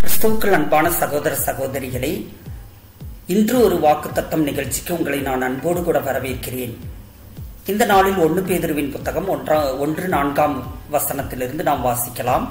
கிறிஸ்துவுக்கள் அன்பான சகோதர சகோதரிகளே இன்று ஒரு வாக்குத்தத்தம் நிகழ்ச்சிக்கு உங்களை நான் அன்போடு கூட வரவேற்கிறேன் இந்த நாளில் ஒன்று பேதுருவின் புத்தகம் ஒன்றா ஒன்று நான்காம் வசனத்திலிருந்து நாம் வாசிக்கலாம்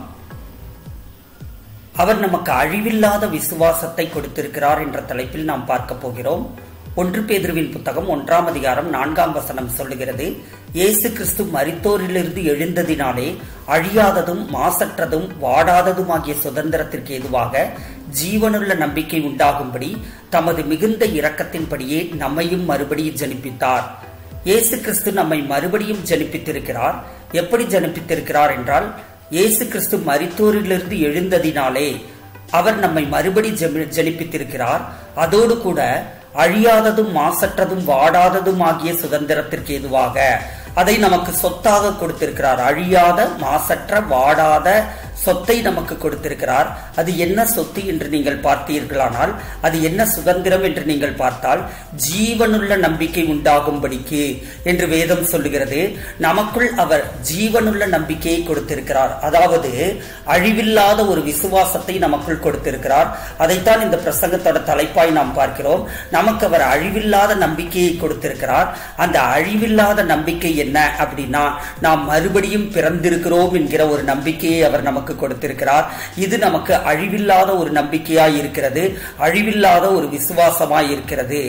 அவர் நமக்கு அழிவில்லாத விசுவாசத்தை கொடுத்திருக்கிறார் என்ற தலைப்பில் நாம் பார்க்க போகிறோம் ஒன்று பேதுருவின் புத்தகம் ஒன்றாம் அதிகாரம் நான்காம் வசனம் சொல்லுகிறது இயேசு கிறிஸ்து மரித்தோரிலிருந்து எழுந்ததினாலே அழியாததும் மாசற்றதும் வாடாததுமாகிய சுதந்திரத்திற்கு எதுவாக ஜீவனுள்ள நம்பிக்கை உண்டாகும்படி தமது மிகுந்த இரக்கத்தின்படியே நம்மையும் மறுபடியும் ஜனிப்பித்தார் இயேசு கிறிஸ்து நம்மை மறுபடியும் ஜனிப்பித்திருக்கிறார் எப்படி ஜனிப்பித்திருக்கிறார் என்றால் இயேசு கிறிஸ்து மரித்தோரிலிருந்து எழுந்ததினாலே அவர் நம்மை மறுபடி ஜனிப்பித்திருக்கிறார் அதோடு கூட அழியாததும் மாசற்றதும் வாடாததும் ஆகிய சுதந்திரத்திற்கு எதுவாக அதை நமக்கு சொத்தாக கொடுத்திருக்கிறார் அழியாத மாசற்ற வாடாத சொத்தை நமக்கு கொடுத்திருக்கிறார் அது என்ன சொத்து என்று நீங்கள் பார்த்தீர்களானால் அது என்ன சுதந்திரம் என்று நீங்கள் பார்த்தால் ஜீவனுள்ள நம்பிக்கை உண்டாகும்படிக்கு என்று வேதம் சொல்லுகிறது நமக்குள் அவர் ஜீவனுள்ள நம்பிக்கையை கொடுத்திருக்கிறார் அதாவது அழிவில்லாத ஒரு விசுவாசத்தை நமக்குள் கொடுத்திருக்கிறார் அதைத்தான் இந்த பிரசங்கத்தோட தலைப்பாய் நாம் பார்க்கிறோம் நமக்கு அவர் அழிவில்லாத நம்பிக்கையை கொடுத்திருக்கிறார் அந்த அழிவில்லாத நம்பிக்கை என்ன அப்படின்னா நாம் மறுபடியும் பிறந்திருக்கிறோம் என்கிற ஒரு நம்பிக்கையை அவர் நமக்கு கொடுத்திருக்கிறார் இது நமக்கு அழிவில்லாத ஒரு நம்பிக்கையாய் இருக்கிறது அழிவில்லாத ஒரு விசுவாசமாய் இருக்கிறது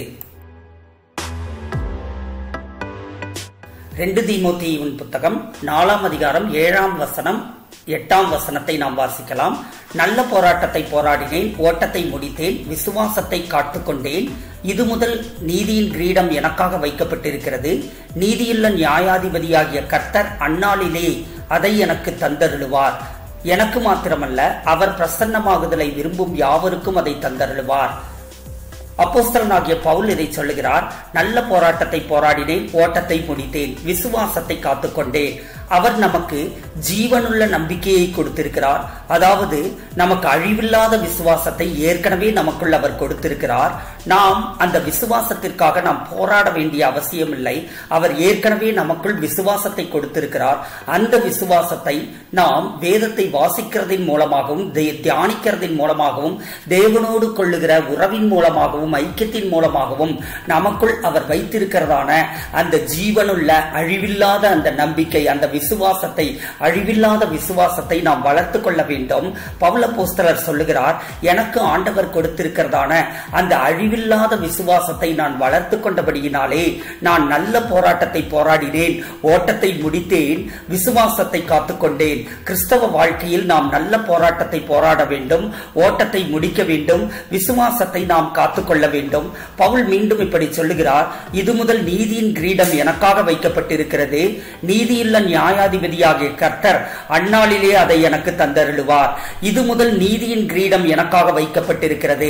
ரெண்டு தீமோத்தியின் புத்தகம் நாலாம் அதிகாரம் ஏழாம் வசனம் எட்டாம் வசனத்தை நாம் வாசிக்கலாம் நல்ல போராட்டத்தை போராடினேன் ஓட்டத்தை முடித்தேன் விசுவாசத்தை காத்துக்கொண்டேன் இது முதல் நீதியின் கிரீடம் எனக்காக வைக்கப்பட்டிருக்கிறது நீதியுள்ள நியாயாதிபதியாகிய கர்த்தர் அந்நாளிலே அதை எனக்கு தந்தருளுவார் எனக்கு மாத்திரமல்ல அவர் பிரசன்னமாகுதலை விரும்பும் யாவருக்கும் அதை தந்தருளுவார் அப்போஸ்தலனாகிய பவுல் இதை சொல்லுகிறார் நல்ல போராட்டத்தை போராடினேன் ஓட்டத்தை முடித்தேன் விசுவாசத்தை காத்துக்கொண்டேன் அவர் நமக்கு ஜீவனுள்ள நம்பிக்கையை கொடுத்திருக்கிறார் அதாவது நமக்கு அழிவில்லாத விசுவாசத்தை ஏற்கனவே நமக்குள் அவர் கொடுத்திருக்கிறார் நாம் அந்த விசுவாசத்திற்காக நாம் போராட வேண்டிய அவசியம் இல்லை அவர் ஏற்கனவே நமக்குள் விசுவாசத்தை கொடுத்திருக்கிறார் அந்த விசுவாசத்தை நாம் வேதத்தை வாசிக்கிறதின் மூலமாகவும் தியானிக்கிறதின் மூலமாகவும் தேவனோடு கொள்ளுகிற உறவின் மூலமாகவும் ஐக்கியத்தின் மூலமாகவும் நமக்குள் அவர் வைத்திருக்கிறதான அந்த ஜீவனுள்ள அழிவில்லாத அந்த நம்பிக்கை அந்த விசுவாசத்தை அழிவில்லாத விசுவாசத்தை நாம் வளர்த்து கொள்ள வேண்டும் பவுல போஸ்தலர் சொல்லுகிறார் எனக்கு ஆண்டவர் கொடுத்திருக்கிறதான அந்த அழிவில்லாத விசுவாசத்தை நான் வளர்த்து கொண்டபடியினாலே நான் நல்ல போராட்டத்தை போராடினேன் ஓட்டத்தை முடித்தேன் விசுவாசத்தை காத்துக்கொண்டேன் கிறிஸ்தவ வாழ்க்கையில் நாம் நல்ல போராட்டத்தை போராட வேண்டும் ஓட்டத்தை முடிக்க வேண்டும் விசுவாசத்தை நாம் காத்துக்கொள்ள வேண்டும் பவுல் மீண்டும் இப்படி சொல்லுகிறார் இது முதல் நீதியின் கிரீடம் எனக்காக வைக்கப்பட்டிருக்கிறது நீதியுள்ள நியாயாதிபதியாகிய கர்த்தர் அந்நாளிலே அதை எனக்கு தந்தருளுவார் இது முதல் நீதியின் கிரீடம் எனக்காக வைக்கப்பட்டிருக்கிறது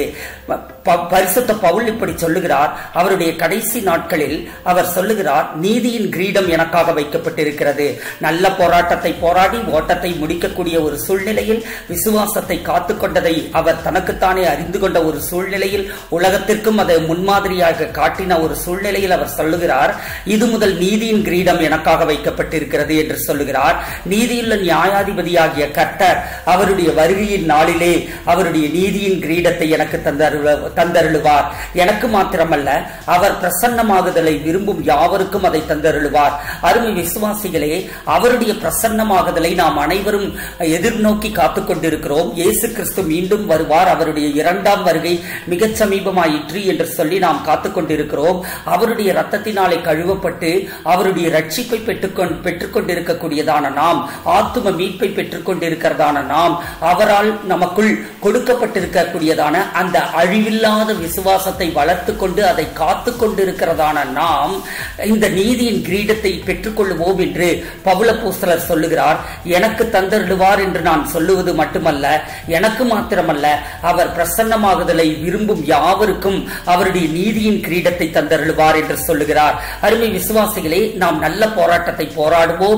பரிசுத்த பவுல் இப்படி சொல்லுகிறார் அவருடைய கடைசி நாட்களில் அவர் சொல்லுகிறார் நீதியின் கிரீடம் எனக்காக வைக்கப்பட்டிருக்கிறது நல்ல போராட்டத்தை போராடி ஓட்டத்தை முடிக்கக்கூடிய ஒரு சூழ்நிலையில் விசுவாசத்தை காத்து கொண்டதை அவர் தனக்குத்தானே அறிந்து கொண்ட ஒரு சூழ்நிலையில் உலகத்திற்கும் அதை முன்மாதிரியாக காட்டின ஒரு சூழ்நிலையில் அவர் சொல்லுகிறார் இது முதல் நீதியின் கிரீடம் எனக்காக வைக்கப்பட்டிருக்கிறது என்று சொல்லுகிறார் நீதியுள்ள நியாயாதிபதியாகிய கர்த்தர் அவருடைய வருகையின் நாளிலே அவருடைய நீதியின் கிரீடத்தை எனக்கு தந்தருள தந்தருளுவார் எனக்கு மாத்திரமல்ல அவர் பிரசன்னமாகுதலை விரும்பும் யாவருக்கும் அதை தந்தருளுவார் அருமை விசுவாசிகளே அவருடைய பிரசன்னமாகுதலை நாம் அனைவரும் எதிர்நோக்கி காத்துக் கொண்டிருக்கிறோம் இயேசு கிறிஸ்து மீண்டும் வருவார் அவருடைய இரண்டாம் வருகை மிகச் சமீபமாயிற்று என்று சொல்லி நாம் காத்துக் கொண்டிருக்கிறோம் அவருடைய ரத்தத்தினாலே கழுவப்பட்டு அவருடைய ரட்சிப்பை பெற்றுக்கொண்டு பெற்றுக்கொண்டிருக்கக்கூடியதான நாம் ஆத்தும மீட்பை பெற்றுக்கொண்டிருக்கிறதான நாம் அவரால் நமக்குள் கொடுக்கப்பட்டிருக்கக்கூடியதான அந்த அழிவில்லாத விசுவாசத்தை வளர்த்து கொண்டு அதை காத்து கொண்டிருக்கிறதான நாம் இந்த நீதியின் கிரீடத்தை பெற்றுக்கொள்வோம் என்று பவுல பூஸ்தலர் சொல்லுகிறார் எனக்கு தந்தருடுவார் என்று நான் சொல்லுவது மட்டுமல்ல எனக்கு மாத்திரமல்ல அவர் பிரசன்னமாகுதலை விரும்பும் யாவருக்கும் அவருடைய நீதியின் கிரீடத்தை தந்தருளுவார் என்று சொல்லுகிறார் அருமை விசுவாசிகளே நாம் நல்ல போராட்டத்தை போராடுவோம்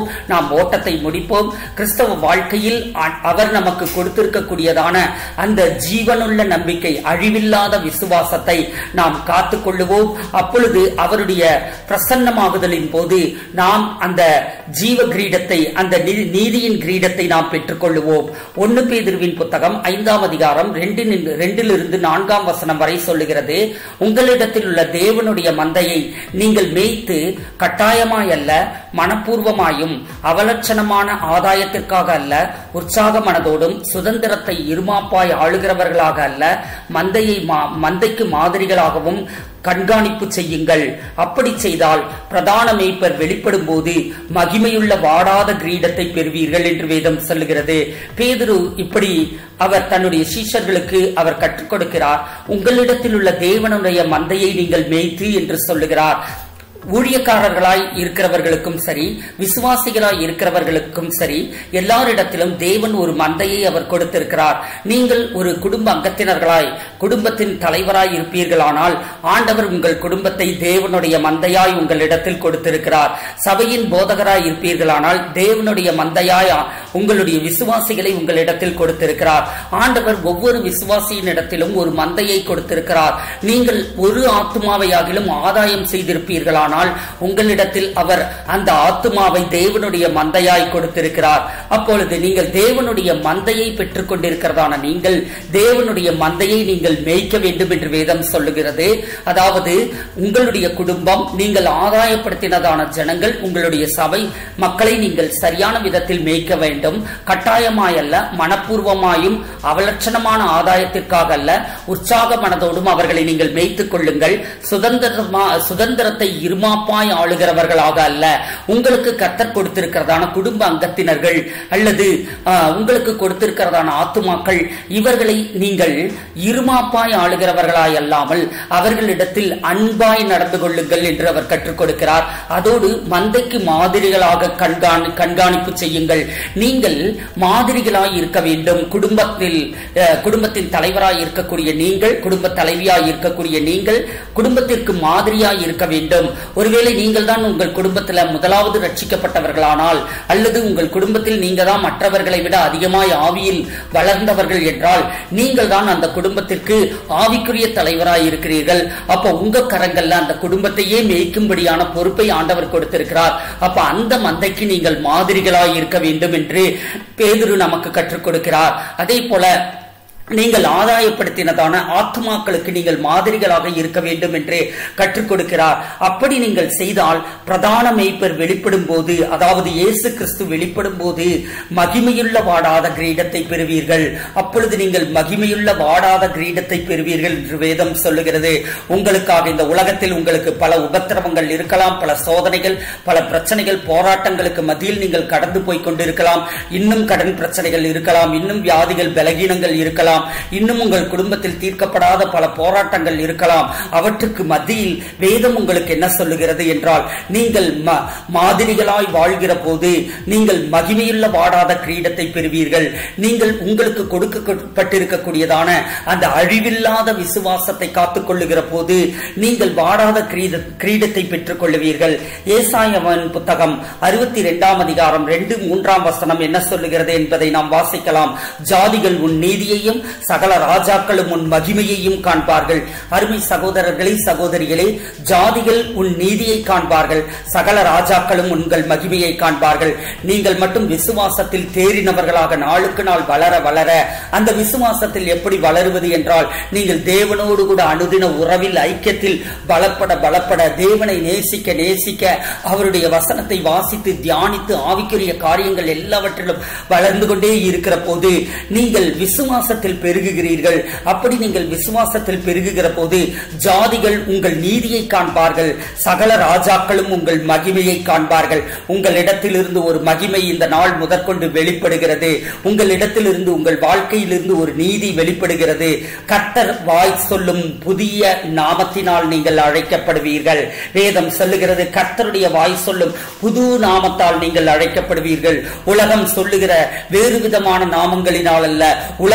நாம் ஓட்டத்தை முடிப்போம் கிறிஸ்தவ வாழ்க்கையில் அ- அவர் நமக்கு கொடுத்திருக்கக்கூடியதான அந்த ஜீவனுள்ள நம்பிக்கை அழிவில்லாத விசுவாசத்தை நாம் காத்துக் கொள்ளுவோம் அப்பொழுது அவருடைய பிரசன்னமாகுதலின் போது நாம் அந்த ஜீவ கிரீடத்தை அந்த நீ- நீதியின் கிரீடத்தை நாம் பெற்றுக்கொள்ளுவோம் ஒன்னு பேதிருவின் புத்தகம் ஐந்தாம் அதிகாரம் ரெண்டின் ரெண்டிலிருந்து நான்காம் வசனம் வரை சொல்லுகிறது உங்களிடத்தில் உள்ள தேவனுடைய மந்தையை நீங்கள் மேய்த்து கட்டாயமாய் அல்ல மனப்பூர்வமாயும் அவலட்சணமான ஆதாயத்திற்காக அல்ல உற்சாக மனதோடும் சுதந்திரத்தை இருமாப்பாய் ஆளுகிறவர்களாக அல்ல மந்தையை மா- மந்தைக்கு மாதிரிகளாகவும் கண்காணிப்பு செய்யுங்கள் அப்படி செய்தால் பிரதான மேய்ப்பர் வெளிப்படும் போது மகிமையுள்ள வாடாத கிரீடத்தை பெறுவீர்கள் என்று வேதம் சொல்லுகிறது பேதுரு இப்படி அவர் தன்னுடைய சீஷர்களுக்கு அவர் கற்றுக் கொடுக்கிறார் உங்களிடத்தில் உள்ள தேவனுடைய மந்தையை நீங்கள் மேய்த்து என்று சொல்லுகிறார் ஊழியக்காரர்களாய் இருக்கிறவர்களுக்கும் சரி விசுவாசிகளாய் இருக்கிறவர்களுக்கும் சரி எல்லாரிடத்திலும் தேவன் ஒரு மந்தையை அவர் கொடுத்திருக்கிறார் நீங்கள் ஒரு குடும்ப அங்கத்தினர்களாய் குடும்பத்தின் தலைவராய் இருப்பீர்களானால் ஆண்டவர் உங்கள் குடும்பத்தை தேவனுடைய மந்தையாய் உங்களிடத்தில் கொடுத்திருக்கிறார் சபையின் போதகராய் இருப்பீர்களானால் தேவனுடைய மந்தையாய் ஆ- உங்களுடைய விசுவாசிகளை உங்களிடத்தில் கொடுத்திருக்கிறார் ஆண்டவர் ஒவ்வொரு விசுவாசியின் இடத்திலும் ஒரு மந்தையை கொடுத்திருக்கிறார் நீங்கள் ஒரு ஆத்துமாவையாகிலும் ஆதாயம் செய்திருப்பீர்களானால் உங்களிடத்தில் அவர் அந்த ஆத்துமாவை தேவனுடைய மந்தையாய் கொடுத்திருக்கிறார் அப்பொழுது நீங்கள் தேவனுடைய மந்தையை பெற்றுக் கொண்டிருக்கிறதான நீங்கள் தேவனுடைய மந்தையை நீங்கள் மேய்க்க வேண்டும் என்று வேதம் சொல்லுகிறது அதாவது உங்களுடைய குடும்பம் நீங்கள் ஆதாயப்படுத்தினதான ஜனங்கள் உங்களுடைய சபை மக்களை நீங்கள் சரியான விதத்தில் மேய்க்க வேண்டும் கட்டாயமாய் அல்ல மனப்பூர்வமாயும் அவலட்சணமான ஆதாயத்திற்காக அல்ல உற்சாக மனதோடும் அவர்களை நீங்கள் மேய்த்துக் கொள்ளுங்கள் சுதந்திரமா சுதந்திரத்தை இருமாப்பாய் ஆளுகிறவர்களாக அல்ல உங்களுக்கு கத்தர் கொடுத்திருக்கிறதான குடும்ப அங்கத்தினர்கள் அல்லது ஆஹ், உங்களுக்கு கொடுத்திருக்கிறதான ஆத்துமாக்கள் இவர்களை நீங்கள் இருமாப்பாய் ஆளுகிறவர்களாய் அல்லாமல் அவர்களிடத்தில் அன்பாய் நடந்து கொள்ளுங்கள் என்று அவர் கற்றுக் கொடுக்கிறார் அதோடு மந்தைக்கு மாதிரிகளாக கண்காணி கண்காணிப்பு செய்யுங்கள் நீங்கள் மாதிரிகளாய் இருக்க வேண்டும் குடும்பத்தில் அஹ், குடும்பத்தின் தலைவராய் இருக்கக்கூடிய நீங்கள் குடும்ப தலைவியாய் இருக்கக்கூடிய நீங்கள் குடும்பத்திற்கு மாதிரியாய் இருக்க வேண்டும் ஒருவேளை நீங்கள் தான் உங்கள் குடும்பத்தில் முதலாவது ரட்சிக்கப்பட்டவர்களானால் அல்லது உங்கள் குடும்பத்தில் நீங்க தான் மற்றவர்களை விட அதிகமாய் ஆவியில் வளர்ந்தவர்கள் என்றால் நீங்கள் தான் அந்த குடும்பத்திற்கு ஆவிக்குரிய தலைவராய் இருக்கிறீர்கள் அப்ப உங்க கரங்கள்ல அந்த குடும்பத்தையே மேய்க்கும்படியான பொறுப்பை ஆண்டவர் கொடுத்திருக்கிறார் அப்ப அந்த மந்தைக்கு நீங்கள் மாதிரிகளாய் இருக்க வேண்டும் என்று பேதுரு நமக்கு கற்றுக் கொடுக்கிறார் அதே போல நீங்கள் ஆதாயப்படுத்தினதான ஆத்மாக்களுக்கு நீங்கள் மாதிரிகளாக இருக்க வேண்டும் என்று கற்றுக் கொடுக்கிறார் அப்படி நீங்கள் செய்தால் பிரதான மேய்ப்பர் வெளிப்படும் போது அதாவது இயேசு கிறிஸ்து வெளிப்படும் போது மகிமையுள்ள வாடாத கிரீடத்தை பெறுவீர்கள் அப்பொழுது நீங்கள் மகிமையுள்ள வாடாத கிரீடத்தை பெறுவீர்கள் என்று வேதம் சொல்லுகிறது உங்களுக்காக இந்த உலகத்தில் உங்களுக்கு பல உபத்திரவங்கள் இருக்கலாம் பல சோதனைகள் பல பிரச்சனைகள் போராட்டங்களுக்கு மத்தியில் நீங்கள் கடந்து போய் கொண்டிருக்கலாம் இன்னும் கடன் பிரச்சனைகள் இருக்கலாம் இன்னும் வியாதிகள் பலகீனங்கள் இருக்கலாம் இன்னும் உங்கள் குடும்பத்தில் தீர்க்கப்படாத பல போராட்டங்கள் இருக்கலாம் அவற்றுக்கு மத்தியில் வேதம் உங்களுக்கு என்ன சொல்லுகிறது என்றால் நீங்கள் ம- மாதிரிகளாய் வாழ்கிற போது நீங்கள் மகிமையுள்ள வாடாத கிரீடத்தை பெறுவீர்கள் நீங்கள் உங்களுக்கு கொடுக்கப்பட்டிருக்கக்கூடியதான அந்த அழிவில்லாத விசுவாசத்தை காத்துக் கொள்ளுகிற போது நீங்கள் வாடாத கிரீட கிரீடத்தை பெற்றுக் கொள்ளுவீர்கள் ஏசாயவன் புத்தகம் அறுபத்தி இரண்டாம் அதிகாரம் ரெண்டு மூன்றாம் வசனம் என்ன சொல்லுகிறது என்பதை நாம் வாசிக்கலாம் ஜாதிகள் உன் நீதியையும் சகல ராஜாக்களும் உன் மகிமையையும் காண்பார்கள் அருமை சகோதரர்களே சகோதரிகளே ஜாதிகள் உன் நீதியை காண்பார்கள் சகல ராஜாக்களும் உங்கள் மகிமையை காண்பார்கள் நீங்கள் மட்டும் விசுவாசத்தில் தேறினவர்களாக நாளுக்கு நாள் வளர வளர அந்த விசுவாசத்தில் எப்படி வளருவது என்றால் நீங்கள் தேவனோடு கூட அனுதின உறவில் ஐக்கியத்தில் பலப்பட பலப்பட தேவனை நேசிக்க நேசிக்க அவருடைய வசனத்தை வாசித்து தியானித்து ஆவிக்குரிய காரியங்கள் எல்லாவற்றிலும் வளர்ந்து கொண்டே இருக்கிற போது நீங்கள் விசுவாசத்தில் பெருகுகிறீர்கள் அப்படி நீங்கள் விசுவாசத்தில் பெருகுகிற போது ஜாதிகள் உங்கள் நீதியை காண்பார்கள் சகல ராஜாக்களும் உங்கள் மகிமையை காண்பார்கள் உங்களிடத்திலிருந்து ஒரு மகிமை இந்த நாள் முதற்கொண்டு வெளிப்படுகிறது உங்களிடத்திலிருந்து உங்கள் வாழ்க்கையிலிருந்து ஒரு நீதி வெளிப்படுகிறது கர்த்தர் வாய் சொல்லும் புதிய நாமத்தினால் நீங்கள் அழைக்கப்படுவீர்கள் வேதம் சொல்லுகிறது கர்த்தருடைய வாய் சொல்லும் புது நாமத்தால் நீங்கள் அழைக்கப்படுவீர்கள் உலகம் சொல்லுகிற வேறு விதமான நாமங்களினால் அல்ல உலகம் உங்களை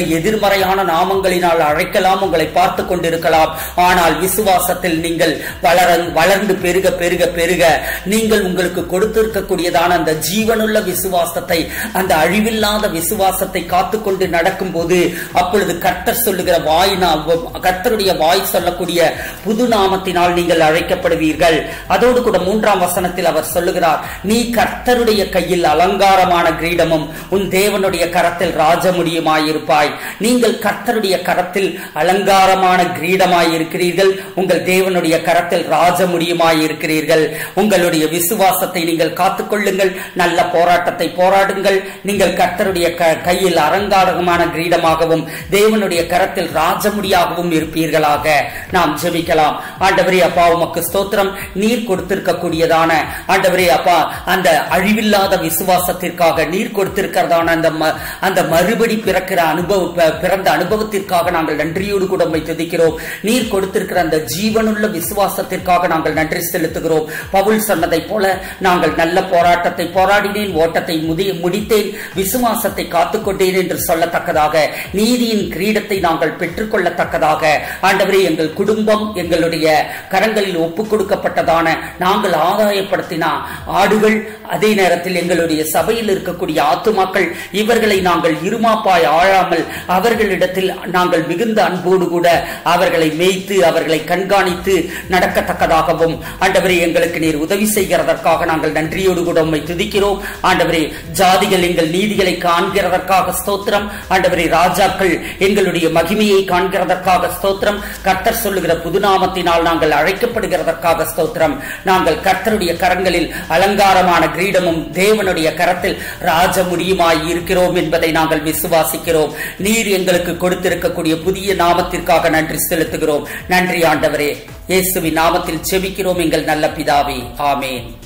எதிர்மறையான நாமங்களினால் அழைக்கலாம் உங்களை பார்த்து கொண்டிருக்கலாம் ஆனால் விசுவாசத்தில் நீங்கள் வளர வளர்ந்து பெருக பெருக பெருக நீங்கள் உங்களுக்கு கொடுத்திருக்கக்கூடியதான அந்த ஜீவனுள்ள விசுவாசத்தை அந்த அழிவில்லாத விசுவாசத்தை காத்துக்கொண்டு நடக்கும்போது அப்பொழுது கர்த்தர் சொல்லுகிற வாய் கர்த்தருடைய வாய் சொல்லக்கூடிய புது நாமத்தினால் நீங்கள் அழைக்கப்படுவீர்கள் அதோடு கூட மூன்றாம் வசனத்தில் அவர் சொல்லுகிறார் நீ கர்த்தருடைய கையில் அலங்காரமான கிரீடமும் உன் தேவனுடைய கரத்தில் ராஜமுடியுமாயிருப்பாய் நீங்கள் கர்த்தருடைய கரத்தில் அலங்காரமான கிரீடமாய் இருக்கிறீர்கள் உங்கள் தேவனுடைய கரத்தில் ராஜமுடியுமாய் இருக்கிறீர்கள் உங்களுடைய விசுவாசத்தை நீங்கள் காத்துக்கொள்ளுங்கள் நல்ல போராட்டத்தை போராடுங்கள் நீங்கள் கர்த்தருடைய கையில் அலங்காரமான கிரீடமாகவும் தேவனுடைய கரத்தில் ராஜமுடியாகவும் இருப்பீர்களாக நாம் ஜெபிக்கலாம் ஆண்டவரே அப்பா உமக்கு ஸ்தோத்திரம் நீர் கொடுத்திருக்கக்கூடியதான ஆண்டவரே அப்பா அந்த அழிவில்லாத விசுவாசத்திற்காக நீர் கொடுத்திருக்கிறதான அந்த அந்த மறுபடி பிறக்கிற அனுபவ பிறந்த அனுபவத்திற்காக நாங்கள் நன்றியோடு கூட உண்மை துதிக்கிறோம் நீர் கொடுத்திருக்கிற அந்த ஜீவனுள்ள விசுவாசத்திற்காக நாங்கள் நன்றி செலுத்துகிறோம் பவுல் சொன்னதை போல நாங்கள் நல்ல போராட்டத்தை போராடினேன் ஓட்டத்தை முதி முடித்தேன் விசுவாசத்தை காத்துக்கொண்டேன் என்று சொல்லத்தக்கதாக நீதியின் கிரீடத்தை நாங்கள் பெற்றுக்கொள்ளத்தக்கதாக ஆண்டவரே எங்கள் குடும்பம் எங்களுடைய கரங்களில் ஒப்புக் கொடுக்கப்பட்டதான நாங்கள் ஆதாயப்படுத்தின ஆடுகள் அதே நேரத்தில் எங்களுடைய சபையில் இருக்கக்கூடிய ஆத்துமாக்கள் இவர்களை நாங்கள் இருமாப்பாய் ஆழாமல் அவர்களிடத்தில் நாங்கள் மிகுந்த அன்போடு கூட அவர்களை மேய்த்து அவர்களை கண்காணித்து நடக்கத்தக்கதாகவும் ஆண்டவரே எங்களுக்கு நீர் உதவி செய்கிறதற்காக நாங்கள் நன்றியோடு கூட உண்மை துதிக்கிறோம் ஆண்டவரே ஜாதிகள் எங்கள் நீதிகளை காண்கிறதற்காக ஸ்தோத்திரம் ஆண்டவரே ராஜாக்கள் எங்களுடைய மகிமையை காண்கிறதற்காக ஸ்தோத்திரம் கர்த்தர் சொல்லுகிற புதுநாமத்தினால் நாங்கள் அழைக்கப்படுகிறதற்காக ஸ்தோத்திரம் நாங்கள் கர்த்தருடைய கரங்களில் அலங்காரமான கிரீடமும் தேவனுடைய கரத்தில் ராஜ முடியுமாய் இருக்கிறோம் என்பதை நாங்கள் விசுவாசிக்கிறோம் நீர் எங்களுக்கு கொடுத்திருக்கக்கூடிய புதிய நாமத்திற்காக நன்றி செலுத்துகிறோம் நன்றி ஆண்டவரே இயேசுவின் நாமத்தில் செபிக்கிறோம் எங்கள் நல்ல பிதாவே ஆமேன்